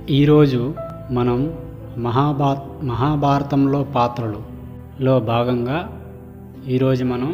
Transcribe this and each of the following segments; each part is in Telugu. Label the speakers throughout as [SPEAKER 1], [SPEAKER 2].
[SPEAKER 1] ఈరోజు మనం మహాభా మహాభారతంలో పాత్రలు లో భాగంగా ఈరోజు మనం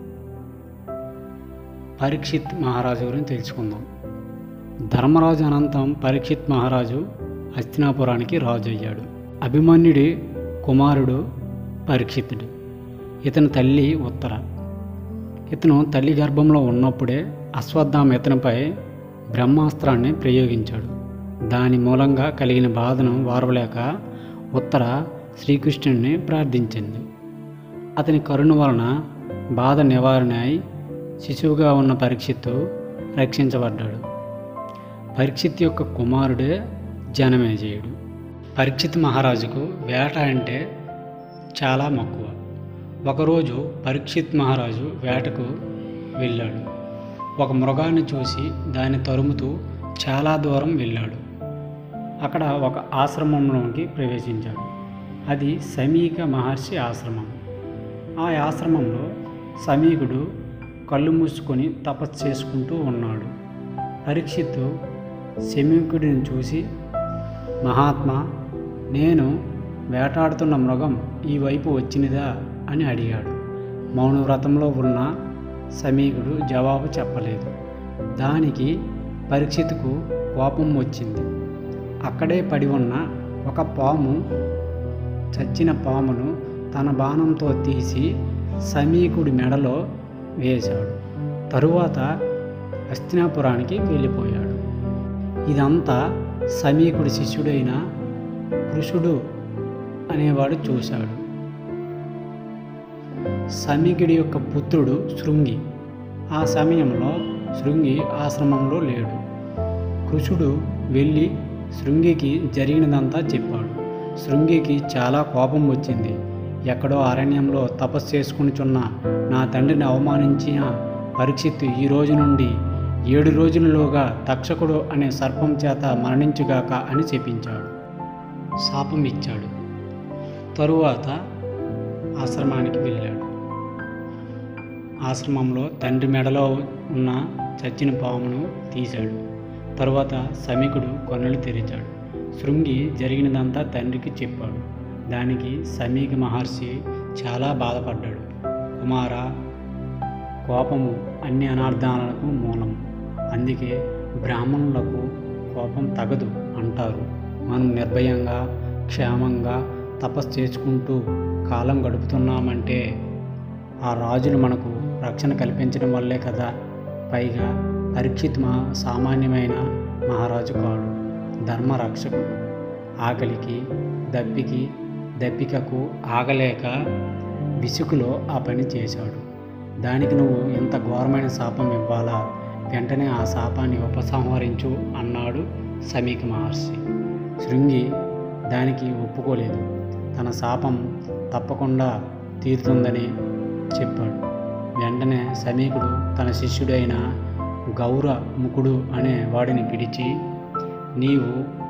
[SPEAKER 1] పరీక్షిత్ మహారాజు గురించి తెలుసుకుందాం ధర్మరాజు అనంతరం పరీక్షిత్ మహారాజు హస్తినాపురానికి రాజు అయ్యాడు అభిమన్యుడి కుమారుడు పరీక్షితుడు ఇతని తల్లి ఉత్తర ఇతను తల్లి గర్భంలో ఉన్నప్పుడే అశ్వత్థామ ఇతనిపై బ్రహ్మాస్త్రాన్ని ప్రయోగించాడు దాని మూలంగా కలిగిన బాధను వారవలేక ఉత్తర శ్రీకృష్ణుడిని ప్రార్థించింది అతని కరుణ వలన బాధ నివారణ అయి శిశువుగా ఉన్న పరీక్షిత్తు రక్షించబడ్డాడు పరీక్షిత్ యొక్క కుమారుడే జనమేజయుడు పరీక్షిత్ మహారాజుకు వేట అంటే చాలా మక్కువ ఒకరోజు పరీక్షిత్ మహారాజు వేటకు వెళ్ళాడు ఒక మృగాన్ని చూసి దాన్ని తరుముతూ చాలా దూరం వెళ్ళాడు అక్కడ ఒక ఆశ్రమంలోకి ప్రవేశించాడు అది సమీక మహర్షి ఆశ్రమం ఆ ఆశ్రమంలో సమీకుడు కళ్ళు మూసుకొని తపస్సు చేసుకుంటూ ఉన్నాడు పరీక్షిత్తు సమీకుడిని చూసి మహాత్మా నేను వేటాడుతున్న మృగం ఈ వైపు వచ్చినదా అని అడిగాడు మౌనవ్రతంలో ఉన్న సమీకుడు జవాబు చెప్పలేదు దానికి పరీక్షిత్కు కోపం వచ్చింది అక్కడే పడి ఉన్న ఒక పాము చచ్చిన పామును తన బాణంతో తీసి సమీకుడి మెడలో వేశాడు తరువాత హస్తినాపురానికి వెళ్ళిపోయాడు ఇదంతా సమీకుడి శిష్యుడైన కృషుడు అనేవాడు చూశాడు సమీకుడి యొక్క పుత్రుడు శృంగి ఆ సమయంలో శృంగి ఆశ్రమంలో లేడు కృషుడు వెళ్ళి శృంగికి జరిగినదంతా చెప్పాడు శృంగికి చాలా కోపం వచ్చింది ఎక్కడో అరణ్యంలో తపస్సు చేసుకునిచున్న నా తండ్రిని అవమానించిన పరీక్షిత్తు ఈ రోజు నుండి ఏడు రోజులలోగా తక్షకుడు అనే సర్పం చేత మరణించుగాక అని చెప్పించాడు శాపం ఇచ్చాడు తరువాత ఆశ్రమానికి వెళ్ళాడు ఆశ్రమంలో తండ్రి మెడలో ఉన్న చచ్చిన పామును తీశాడు తరువాత సమీకుడు కొన్నలు తెరిచాడు శృంగి జరిగినదంతా తండ్రికి చెప్పాడు దానికి సమీక మహర్షి చాలా బాధపడ్డాడు కుమార కోపము అన్ని అనార్థాలకు మూలం అందుకే బ్రాహ్మణులకు కోపం తగదు అంటారు మనం నిర్భయంగా క్షేమంగా తపస్సు చేసుకుంటూ కాలం గడుపుతున్నామంటే ఆ రాజులు మనకు రక్షణ కల్పించడం వల్లే కదా పైగా పరీక్షిత్ మా సామాన్యమైన మహారాజు కాడు ధర్మరక్షకుడు ఆకలికి దప్పికి దప్పికకు ఆగలేక విసుగులో ఆ పని చేశాడు దానికి నువ్వు ఎంత ఘోరమైన శాపం ఇవ్వాలా వెంటనే ఆ శాపాన్ని ఉపసంహరించు అన్నాడు సమీక మహర్షి శృంగి దానికి ఒప్పుకోలేదు తన శాపం తప్పకుండా తీరుతుందని చెప్పాడు వెంటనే సమీకుడు తన శిష్యుడైన గౌరముఖుడు అనే వాడిని పిలిచి నీవు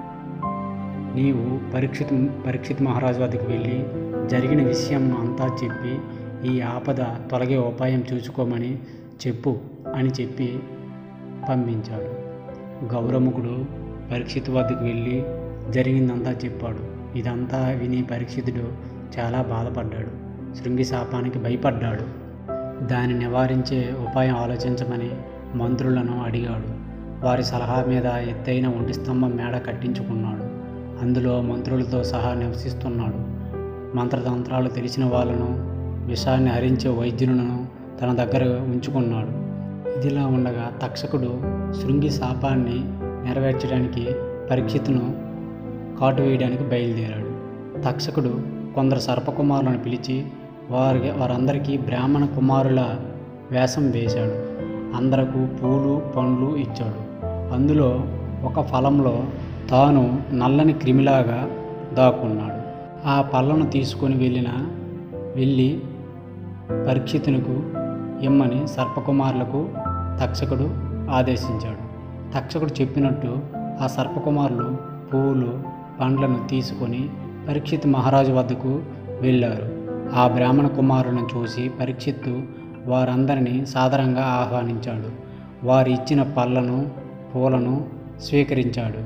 [SPEAKER 1] నీవు పరీక్షిత్ పరీక్షిత్ మహారాజు వద్దకు వెళ్ళి జరిగిన విషయం అంతా చెప్పి ఈ ఆపద తొలగే ఉపాయం చూసుకోమని చెప్పు అని చెప్పి పంపించాడు గౌరముఖుడు పరీక్షిత్ వద్దకు వెళ్ళి జరిగిందంతా చెప్పాడు ఇదంతా విని పరీక్షితుడు చాలా బాధపడ్డాడు శృంగి శాపానికి భయపడ్డాడు దాన్ని నివారించే ఉపాయం ఆలోచించమని మంత్రులను అడిగాడు వారి సలహా మీద ఎత్తైన ఒంటి స్తంభం మేడ కట్టించుకున్నాడు అందులో మంత్రులతో సహా నివసిస్తున్నాడు మంత్రతంత్రాలు తెలిసిన వాళ్ళను విషాన్ని హరించే వైద్యులను తన దగ్గర ఉంచుకున్నాడు ఇదిలా ఉండగా తక్షకుడు శృంగి శాపాన్ని నెరవేర్చడానికి పరీక్షిత్తును కాటు వేయడానికి బయలుదేరాడు తక్షకుడు కొందరు సర్పకుమారులను పిలిచి వారి వారందరికీ బ్రాహ్మణ కుమారుల వేషం వేశాడు అందరకు పూలు పండ్లు ఇచ్చాడు అందులో ఒక ఫలంలో తాను నల్లని క్రిమిలాగా దాక్కున్నాడు ఆ పళ్ళను తీసుకొని వెళ్ళిన వెళ్ళి పరీక్షితునికి ఇమ్మని సర్పకుమారులకు తక్షకుడు ఆదేశించాడు తక్షకుడు చెప్పినట్టు ఆ సర్పకుమారులు పువ్వులు పండ్లను తీసుకొని పరీక్షిత్ మహారాజు వద్దకు వెళ్ళారు ఆ బ్రాహ్మణ కుమారులను చూసి పరీక్షిత్తు వారందరినీ సాదరంగా ఆహ్వానించాడు వారు ఇచ్చిన పళ్ళను పూలను స్వీకరించాడు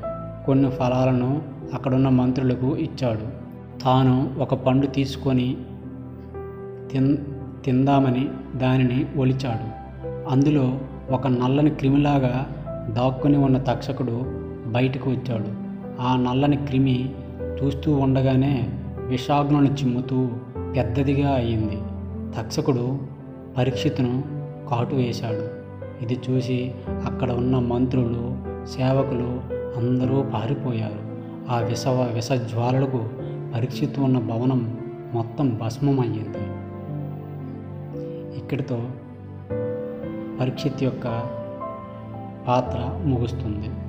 [SPEAKER 1] కొన్ని ఫలాలను అక్కడున్న మంత్రులకు ఇచ్చాడు తాను ఒక పండు తీసుకొని తిన్ తిందామని దానిని ఒలిచాడు అందులో ఒక నల్లని క్రిమిలాగా దాక్కుని ఉన్న తక్షకుడు బయటకు వచ్చాడు ఆ నల్లని క్రిమి చూస్తూ ఉండగానే విషాగ్నుని చిమ్ముతూ పెద్దదిగా అయింది తక్షకుడు పరీక్షితును కాటు వేశాడు ఇది చూసి అక్కడ ఉన్న మంత్రులు సేవకులు అందరూ పారిపోయారు ఆ విష విష జ్వాలలకు పరీక్షిత్తు ఉన్న భవనం మొత్తం భస్మమయ్యింది ఇక్కడితో పరీక్షిత్ యొక్క పాత్ర ముగుస్తుంది